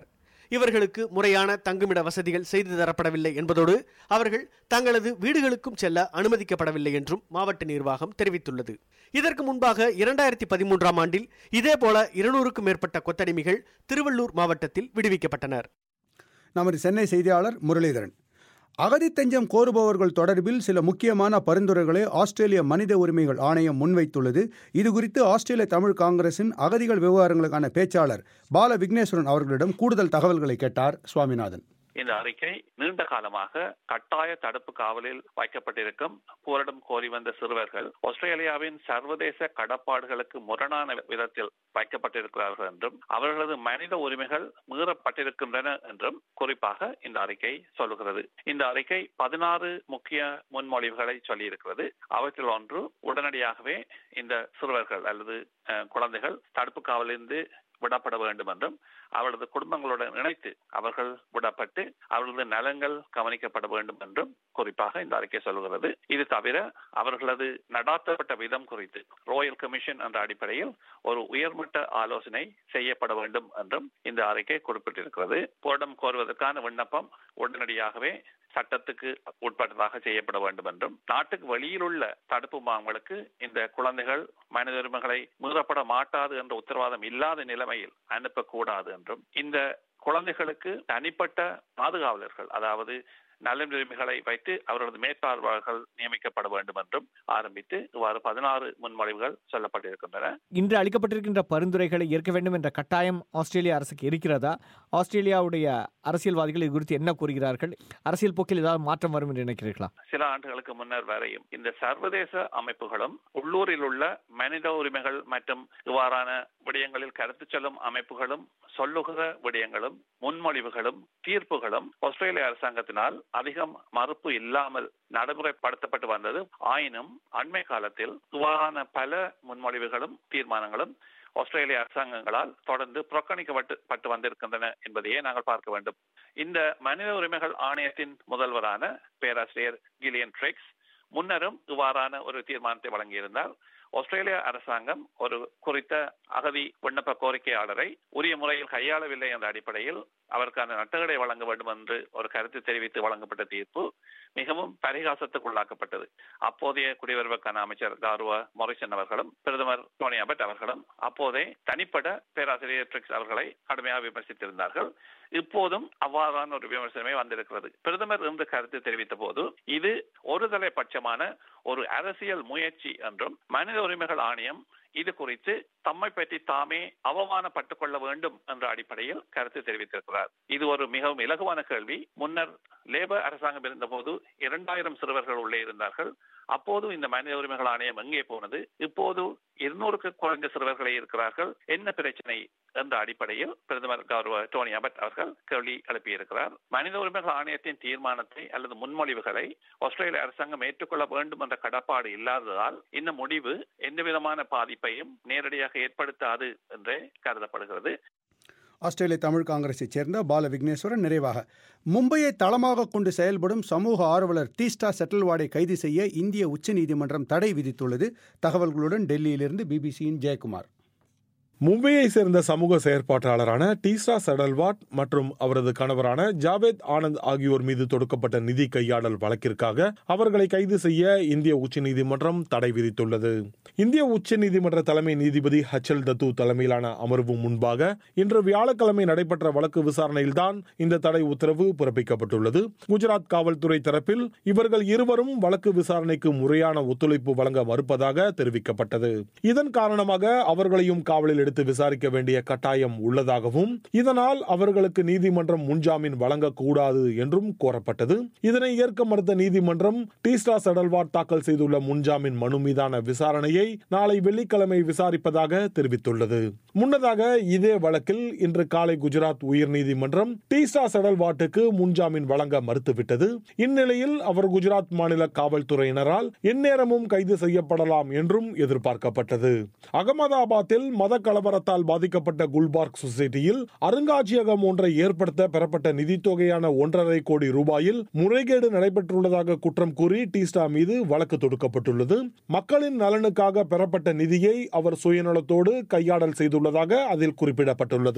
இவர்களுக்கு முறையான தங்குமிட வசதிகள் செய்து தரப்படவில்லை என்பதோடு அவர்கள் தங்களது வீடுகளுக்கும் செல்ல அனுமதிக்கப்படவில்லை என்றும் மாவட்ட நிர்வாகம் தெரிவித்துள்ளது இதற்கு முன்பாக இரண்டாயிரத்தி பதிமூன்றாம் ஆண்டில் இதேபோல இருநூறுக்கும் மேற்பட்ட கொத்தடிமைகள் திருவள்ளூர் மாவட்டத்தில் விடுவிக்கப்பட்டனர் நமது சென்னை செய்தியாளர் முரளிதரன் அகதி தஞ்சம் கோருபவர்கள் தொடர்பில் சில முக்கியமான பரிந்துரைகளை ஆஸ்திரேலிய மனித உரிமைகள் ஆணையம் முன்வைத்துள்ளது இதுகுறித்து ஆஸ்திரேலிய தமிழ் காங்கிரசின் அகதிகள் விவகாரங்களுக்கான பேச்சாளர் பால விக்னேஸ்வரன் அவர்களிடம் கூடுதல் தகவல்களை கேட்டார் சுவாமிநாதன் இந்த அறிக்கை நீண்ட காலமாக கட்டாய தடுப்பு காவலில் வைக்கப்பட்டிருக்கும் போரிடம் கோரி வந்த சிறுவர்கள் ஆஸ்திரேலியாவின் சர்வதேச கடப்பாடுகளுக்கு முரணான விதத்தில் வைக்கப்பட்டிருக்கிறார்கள் என்றும் அவர்களது மனித உரிமைகள் மீறப்பட்டிருக்கின்றன என்றும் குறிப்பாக இந்த அறிக்கை சொல்லுகிறது இந்த அறிக்கை பதினாறு முக்கிய முன்மொழிவுகளை சொல்லியிருக்கிறது அவற்றில் ஒன்று உடனடியாகவே இந்த சிறுவர்கள் அல்லது குழந்தைகள் தடுப்பு காவலிருந்து விடப்பட வேண்டும் என்றும் அவர்களது குடும்பங்களுடன் இணைத்து அவர்கள் விடப்பட்டு அவர்களது நலன்கள் கவனிக்கப்பட வேண்டும் என்றும் குறிப்பாக இந்த அறிக்கை சொல்கிறது இது தவிர அவர்களது நடாத்தப்பட்ட விதம் குறித்து ரோயல் கமிஷன் என்ற அடிப்படையில் ஒரு உயர்மட்ட ஆலோசனை செய்யப்பட வேண்டும் என்றும் இந்த அறிக்கை குறிப்பிட்டிருக்கிறது போரிடம் கோருவதற்கான விண்ணப்பம் உடனடியாகவே சட்டத்துக்கு உட்பட்டதாக செய்யப்பட வேண்டும் என்றும் நாட்டுக்கு வெளியில் உள்ள தடுப்பு முகாம்களுக்கு இந்த குழந்தைகள் மனித உரிமைகளை மீறப்பட மாட்டாது என்ற உத்தரவாதம் இல்லாத நிலைமையில் அனுப்பக்கூடாது என்றும் இந்த குழந்தைகளுக்கு தனிப்பட்ட பாதுகாவலர்கள் அதாவது நலனுரிமைகளை வைத்து அவர்களது மேற்பார்வையாளர்கள் நியமிக்கப்பட வேண்டும் என்றும் ஆரம்பித்து இவ்வாறு பதினாறு முன்மொழிவுகள் சொல்லப்பட்டிருக்கின்றன இன்று அளிக்கப்பட்டிருக்கின்ற பரிந்துரைகளை ஏற்க வேண்டும் என்ற கட்டாயம் ஆஸ்திரேலிய அரசுக்கு இருக்கிறதா ஆஸ்திரேலியாவுடைய அரசியல்வாதிகள் இது குறித்து என்ன கூறுகிறார்கள் அரசியல் போக்கில் ஏதாவது மாற்றம் வரும் என்று நினைக்கிறீர்களா சில ஆண்டுகளுக்கு முன்னர் வரையும் இந்த சர்வதேச அமைப்புகளும் உள்ளூரில் உள்ள மனித உரிமைகள் மற்றும் இவ்வாறான விடயங்களில் கருத்து சொல்லும் அமைப்புகளும் சொல்லுகிற விடயங்களும் முன்மொழிவுகளும் தீர்ப்புகளும் ஆஸ்திரேலிய அரசாங்கத்தினால் அதிகம் மறுப்பு இல்லாமல் நடைமுறைப்படுத்தப்பட்டு வந்தது ஆயினும் அண்மை காலத்தில் இவ்வாறான பல முன்மொழிவுகளும் தீர்மானங்களும் ஆஸ்திரேலிய அரசாங்கங்களால் தொடர்ந்து புறக்கணிக்கப்பட்டு வந்திருக்கின்றன என்பதையே நாங்கள் பார்க்க வேண்டும் இந்த மனித உரிமைகள் ஆணையத்தின் முதல்வரான பேராசிரியர் கிலியன் ட்ரிக்ஸ் முன்னரும் இவ்வாறான ஒரு தீர்மானத்தை வழங்கியிருந்தால் ஆஸ்திரேலிய அரசாங்கம் ஒரு குறித்த அகதி விண்ணப்ப கோரிக்கையாளரை உரிய முறையில் கையாளவில்லை என்ற அடிப்படையில் அவருக்கான நட்டகடை வழங்க வேண்டும் என்று ஒரு கருத்து தெரிவித்து வழங்கப்பட்ட தீர்ப்பு மிகவும் பரிகாசத்துக்குள்ளாக்கப்பட்டது அப்போதைய குடியுறவுக்கான அமைச்சர் கார்வ மொரிசன் அவர்களும் பிரதமர் டோனி அபட் அவர்களும் அப்போதே தனிப்பட பேராசிரியர் ட்ரிக்ஸ் அவர்களை கடுமையாக விமர்சித்திருந்தார்கள் இப்போதும் அவ்வாறான ஒரு விமர்சனமே வந்திருக்கிறது பிரதமர் என்று கருத்து தெரிவித்த போது இது ஒருதலை பட்சமான ஒரு அரசியல் முயற்சி என்றும் மனித உரிமைகள் ஆணையம் இது குறித்து தம்மை பற்றி தாமே அவமானப்பட்டுக் கொள்ள வேண்டும் என்ற அடிப்படையில் கருத்து தெரிவித்திருக்கிறார் இது ஒரு மிகவும் இலகுவான கேள்வி முன்னர் லேபர் அரசாங்கம் இருந்தபோது இரண்டாயிரம் சிறுவர்கள் உள்ளே இருந்தார்கள் அப்போது இந்த மனித உரிமைகள் ஆணையம் எங்கே போனது இப்போது இருநூறுக்கு குறைந்த சிறுவர்களே இருக்கிறார்கள் என்ன பிரச்சனை என்ற அடிப்படையில் பிரதமர் கௌரவ டோனி அபட் அவர்கள் கேள்வி எழுப்பியிருக்கிறார் மனித உரிமைகள் ஆணையத்தின் தீர்மானத்தை அல்லது முன்மொழிவுகளை ஆஸ்திரேலிய அரசாங்கம் ஏற்றுக்கொள்ள வேண்டும் என்ற கடப்பாடு இல்லாததால் இந்த முடிவு எந்த விதமான பாதிப்பையும் நேரடியாக ஏற்படுத்தாது என்றே கருதப்படுகிறது ஆஸ்திரேலிய தமிழ் காங்கிரஸைச் சேர்ந்த பால விக்னேஸ்வரன் நிறைவாக மும்பையை தளமாக கொண்டு செயல்படும் சமூக ஆர்வலர் தீஸ்டா செட்டில்வாடை கைது செய்ய இந்திய உச்சநீதிமன்றம் தடை விதித்துள்ளது தகவல்களுடன் டெல்லியிலிருந்து பிபிசியின் ஜெயக்குமார் மும்பையை சேர்ந்த சமூக செயற்பாட்டாளரான டீஸ்ரா சடல்வாட் மற்றும் அவரது கணவரான ஜாவேத் ஆனந்த் ஆகியோர் மீது தொடுக்கப்பட்ட நிதி கையாடல் வழக்கிற்காக அவர்களை கைது செய்ய இந்திய உச்சநீதிமன்றம் தடை விதித்துள்ளது இந்திய உச்சநீதிமன்ற தலைமை நீதிபதி ஹச் எல் தத்து தலைமையிலான அமர்வு முன்பாக இன்று வியாழக்கிழமை நடைபெற்ற வழக்கு விசாரணையில்தான் இந்த தடை உத்தரவு பிறப்பிக்கப்பட்டுள்ளது குஜராத் காவல்துறை தரப்பில் இவர்கள் இருவரும் வழக்கு விசாரணைக்கு முறையான ஒத்துழைப்பு வழங்க மறுப்பதாக தெரிவிக்கப்பட்டது இதன் காரணமாக அவர்களையும் காவலில் எடுத்து விசாரிக்க வேண்டிய கட்டாயம் உள்ளதாகவும் இதனால் அவர்களுக்கு நீதிமன்றம் முன்ஜாமீன் வழங்கக்கூடாது என்றும் கோரப்பட்டது இதனை ஏற்க மறுத்த நீதிமன்றம் டீஸ்டா சடல்வாட் தாக்கல் செய்துள்ள முன்ஜாமீன் மனு மீதான விசாரணையை நாளை வெள்ளிக்கிழமை விசாரிப்பதாக தெரிவித்துள்ளது முன்னதாக இதே வழக்கில் இன்று காலை குஜராத் உயர்நீதிமன்றம் டீஸ்டா சடல்வாட்டுக்கு முன்ஜாமீன் வழங்க மறுத்துவிட்டது இந்நிலையில் அவர் குஜராத் மாநில காவல்துறையினரால் எந்நேரமும் கைது செய்யப்படலாம் என்றும் எதிர்பார்க்கப்பட்டது அகமதாபாத்தில் மத கலவரத்தால் பாதிக்கப்பட்ட குல்பார்க் சொசைட்டியில் அருங்காட்சியகம் ஒன்றை ஏற்படுத்த பெறப்பட்ட நிதித்தொகையான ஒன்றரை கோடி ரூபாயில் முறைகேடு நடைபெற்றுள்ளதாக குற்றம் கூறி டீஸ்டா மீது வழக்கு தொடுக்கப்பட்டுள்ளது மக்களின் நலனுக்காக பெறப்பட்ட நிதியை அவர் சுயநலத்தோடு கையாடல் செய்துள்ளதாக அதில் குறிப்பிடப்பட்டுள்ளது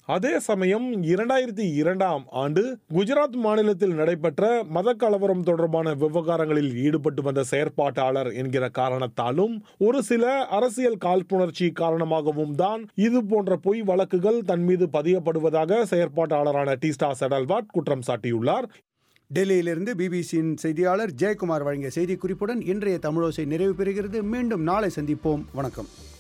அதே சமயம் இரண்டாயிரத்தி இரண்டாம் ஆண்டு குஜராத் மாநிலத்தில் நடைபெற்ற மத கலவரம் தொடர்பான விவகாரங்களில் ஈடுபட்டு வந்த செயற்பாட்டாளர் என்கிற காரணத்தாலும் ஒரு சில அரசியல் காழ்ப்புணர்ச்சி காரணமாகவும் தான் இது போன்ற பொய் வழக்குகள் தன் மீது பதியப்படுவதாக செயற்பாட்டாளரான டீஸ்டா செடல்வாட் குற்றம் சாட்டியுள்ளார் டெல்லியிலிருந்து பிபிசியின் செய்தியாளர் ஜெயக்குமார் வழங்கிய செய்திக்குறிப்புடன் இன்றைய தமிழோசை நிறைவு பெறுகிறது மீண்டும் நாளை சந்திப்போம் வணக்கம்